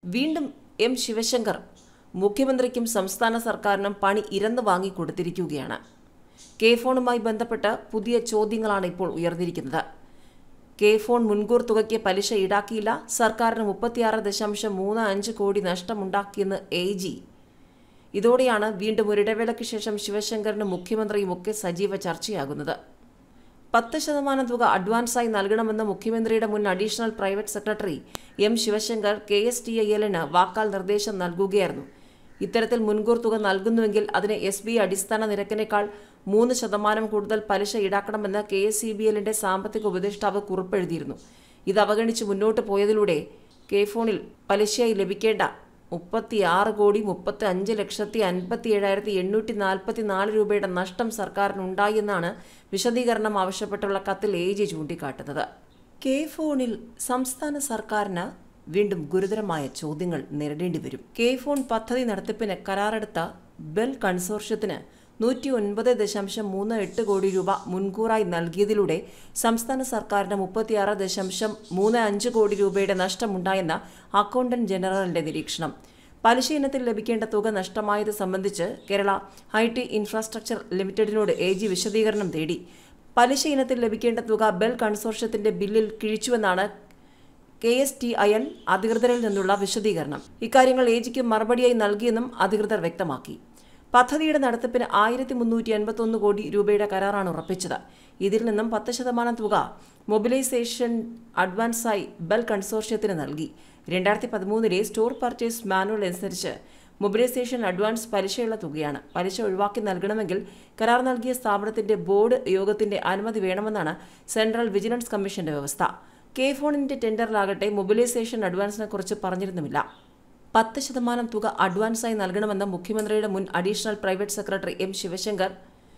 വീണ്ടും എം ശിവശങ്കർ മുഖ്യമന്ത്രിക്കും സംസ്ഥാന സർക്കാരിനും പണി ഇരന്ന് വാങ്ങിക്കൊടുത്തിരിക്കുകയാണ് കെ ഫോണുമായി ബന്ധപ്പെട്ട് പുതിയ ചോദ്യങ്ങളാണ് ഇപ്പോൾ ഉയർന്നിരിക്കുന്നത് കെ ഫോൺ മുൻകൂർ തുകയ്ക്ക് പലിശ ഈടാക്കിയില്ല സർക്കാരിന് മുപ്പത്തിയാറ് ദശാംശം മൂന്ന് അഞ്ച് കോടി നഷ്ടമുണ്ടാക്കിയെന്ന് എ ജി ഇതോടെയാണ് വീണ്ടും ഒരിടവേളയ്ക്ക് ശേഷം ശിവശങ്കറിന് മുഖ്യമന്ത്രിയുമൊക്കെ സജീവ ചർച്ചയാകുന്നത് പത്ത് ശതമാനം തുക അഡ്വാൻസായി നൽകണമെന്ന് മുഖ്യമന്ത്രിയുടെ മുൻ additional private secretary M Sivasankar K S T I എല്ലിന് വാക്കാൽ നിർദ്ദേശം നൽകുകയായിരുന്നു ഇത്തരത്തിൽ മുൻകൂർ തുക നൽകുന്നുവെങ്കിൽ അതിന് എസ് ബി അടിസ്ഥാന നിരക്കിനേക്കാൾ മൂന്ന് ശതമാനം കൂടുതൽ പലിശ ഈടാക്കണമെന്ന് കെ എസ് സി ബി എല്ലിന്റെ സാമ്പത്തിക ഉപദേഷ്ടാവ് കുറിപ്പെഴുതിയിരുന്നു ഇത് അവഗണിച്ച് മുന്നോട്ട് പോയതിലൂടെ കെ ഫോണിൽ പലിശയായി ലഭിക്കേണ്ട മുപ്പത്തിയാറ് കോടി മുപ്പത്തി അഞ്ച് ലക്ഷത്തി അൻപത്തി ഏഴായിരത്തി എണ്ണൂറ്റി നാൽപ്പത്തി നാല് രൂപയുടെ നഷ്ടം സർക്കാരിനുണ്ടായി എന്നാണ് വിശദീകരണം ആവശ്യപ്പെട്ടുള്ള കത്തിൽ എ ജി ചൂണ്ടിക്കാട്ടുന്നത് കെ ഫോണിൽ സംസ്ഥാന സർക്കാരിന് വീണ്ടും ഗുരുതരമായ ചോദ്യങ്ങൾ നേരിടേണ്ടി വരും കെ ഫോൺ പദ്ധതി നടത്തിപ്പിന് കരാറെടുത്ത ബെൽ കൺസോർഷ്യത്തിന് നൂറ്റി ഒൻപത് ദശാംശം മൂന്ന് എട്ട് കോടി രൂപ മുൻകൂറായി നൽകിയതിലൂടെ സംസ്ഥാന സർക്കാരിന് മുപ്പത്തിയാറ് ദശാംശം മൂന്ന് അഞ്ച് കോടി രൂപയുടെ നഷ്ടമുണ്ടായെന്ന അക്കൗണ്ടന്റ് ജനറലിന്റെ നിരീക്ഷണം പലിശ ഇനത്തിൽ ലഭിക്കേണ്ട തുക നഷ്ടമായത് സംബന്ധിച്ച് കേരള ഐ ടി ഇൻഫ്രാസ്ട്രക്ചർ ലിമിറ്റഡിനോട് എ ജി വിശദീകരണം തേടി പലിശ ഇനത്തിൽ ലഭിക്കേണ്ട തുക ബെൽ കൺസോർഷ്യത്തിന്റെ ബില്ലിൽ കിഴിച്ചുവെന്നാണ് K S T I N അധികൃതരിൽ നിന്നുള്ള വിശദീകരണം ഇക്കാര്യങ്ങൾ എ ജിക്ക് മറുപടിയായി നൽകിയെന്നും അധികൃതർ വ്യക്തമാക്കി പദ്ധതിയുടെ നടത്തിപ്പിന് ആയിരത്തി മുന്നൂറ്റി എൺപത്തൊന്ന് കോടി രൂപയുടെ കരാറാണ് ഉറപ്പിച്ചത് ഇതിൽ നിന്നും പത്ത് ശതമാനം തുക മൊബിലൈസേഷൻ അഡ്വാൻസായി ബെൽ കൺസോർഷ്യത്തിന് നൽകി രണ്ടായിരത്തി പതിമൂന്നിലെ സ്റ്റോർ പർച്ചേസ് മാനുവൽ അനുസരിച്ച് മൊബിലൈസേഷൻ അഡ്വാൻസ് പലിശയുള്ള തുകയാണ് പലിശ ഒഴിവാക്കി നൽകണമെങ്കിൽ കരാർ നൽകിയ സ്ഥാപനത്തിന്റെ ബോർഡ് യോഗത്തിന്റെ അനുമതി വേണമെന്നാണ് സെൻട്രൽ വിജിലൻസ് കമ്മീഷന്റെ വ്യവസ്ഥ കെ ഫോണിന്റെ ടെൻഡറിലാകട്ടെ മൊബിലൈസേഷൻ അഡ്വാൻസിനെ കുറിച്ച് പറഞ്ഞിരുന്നുമില്ല പത്ത് ശതമാനം തുക അഡ്വാൻസായി നൽകണമെന്ന് മുഖ്യമന്ത്രിയുടെ മുൻ additional private secretary M Sivasankar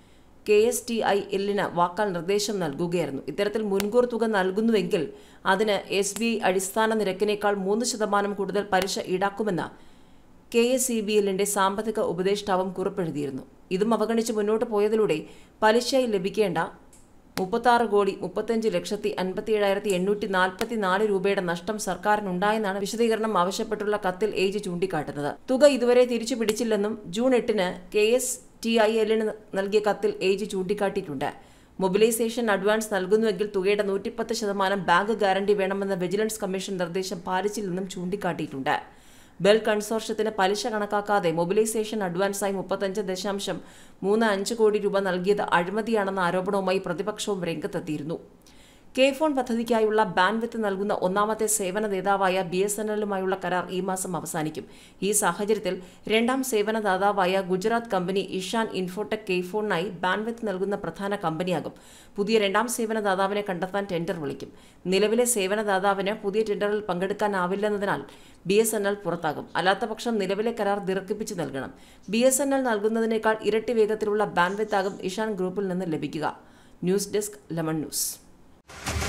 K S T I എല്ലിന് വാക്കാൽ നിർദ്ദേശം നൽകുകയായിരുന്നു ഇത്തരത്തിൽ മുൻകൂർ തുക നൽകുന്നുവെങ്കിൽ അതിന് എസ് ബി ഐ അടിസ്ഥാന നിരക്കിനേക്കാൾ മൂന്ന് ശതമാനം കൂടുതൽ പലിശ ഈടാക്കുമെന്ന് കെ എസ് സി ബി എല്ലിന്റെ സാമ്പത്തിക ഉപദേഷ്ടാവും കുറിപ്പെഴുതിയിരുന്നു ഇതും അവഗണിച്ച് മുന്നോട്ട് പോയതിലൂടെ പലിശയായി ലഭിക്കേണ്ട മുപ്പത്താറ് കോടി മുപ്പത്തഞ്ച് ലക്ഷത്തി അൻപത്തിയേഴായിരത്തി എണ്ണൂറ്റി നാൽപ്പത്തി നാല് രൂപയുടെ നഷ്ടം സർക്കാരിനുണ്ടായെന്നാണ് വിശദീകരണം ആവശ്യപ്പെട്ടുള്ള കത്തിൽ ഏജ് ചൂണ്ടിക്കാട്ടുന്നത് തുക ഇതുവരെ തിരിച്ചു പിടിച്ചില്ലെന്നും ജൂൺ എട്ടിന് കെ എസ് ടി ഐ എല്ലിന് നൽകിയ കത്തിൽ ഏജ് ചൂണ്ടിക്കാട്ടിയിട്ടുണ്ട് മൊബിലൈസേഷൻ അഡ്വാൻസ് നൽകുന്നുവെങ്കിൽ തുകയുടെ നൂറ്റിപ്പത്ത് ശതമാനം ബാങ്ക് ഗ്യാരണ്ടി വേണമെന്ന വിജിലൻസ് കമ്മീഷൻ നിർദ്ദേശം പാലിച്ചില്ലെന്നും ചൂണ്ടിക്കാട്ടിയിട്ടുണ്ട് ബെൽ കൺസോർഷ്യത്തിന് പലിശ കണക്കാക്കാതെ മൊബിലൈസേഷൻ അഡ്വാൻസായി മുപ്പത്തഞ്ച് ദശാംശം മൂന്ന് അഞ്ച് കോടി രൂപ നൽകിയത് അഴിമതിയാണെന്ന ആരോപണവുമായി പ്രതിപക്ഷവും രംഗത്തെത്തിയിരുന്നു കെ ഫോൺ പദ്ധതിക്കായുള്ള ബാൻവിത്ത് നൽകുന്ന ഒന്നാമത്തെ സേവന നേതാവായ ബി എസ് എൻ എല്ലുമായുള്ള കരാർ ഈ മാസം അവസാനിക്കും ഈ സാഹചര്യത്തിൽ രണ്ടാം സേവനദാതാവായ ഗുജറാത്ത് കമ്പനി ഇഷാൻ ഇൻഫോടെക് കെ ഫോണിനായി ബാൻവിത്ത് നൽകുന്ന പ്രധാന കമ്പനിയാകും പുതിയ രണ്ടാം സേവനദാതാവിനെ കണ്ടെത്താൻ ടെൻഡർ വിളിക്കും നിലവിലെ സേവനദാതാവിന് പുതിയ ടെൻഡറിൽ പങ്കെടുക്കാനാവില്ലെന്നതിനാൽ ബി എസ് എൻ എൽ പുറത്താകും അല്ലാത്തപക്ഷം നിലവിലെ കരാർ ദീർഘിപ്പിച്ചു നൽകണം ബി എസ് എൻ എൽ നൽകുന്നതിനേക്കാൾ ഇരട്ടി വേഗത്തിലുള്ള ബാൻവിത്താകും ഇഷാൻ ഗ്രൂപ്പിൽ നിന്ന് ലഭിക്കുക ന്യൂസ് ഡെസ്ക് ലെമൺ ന്യൂസ്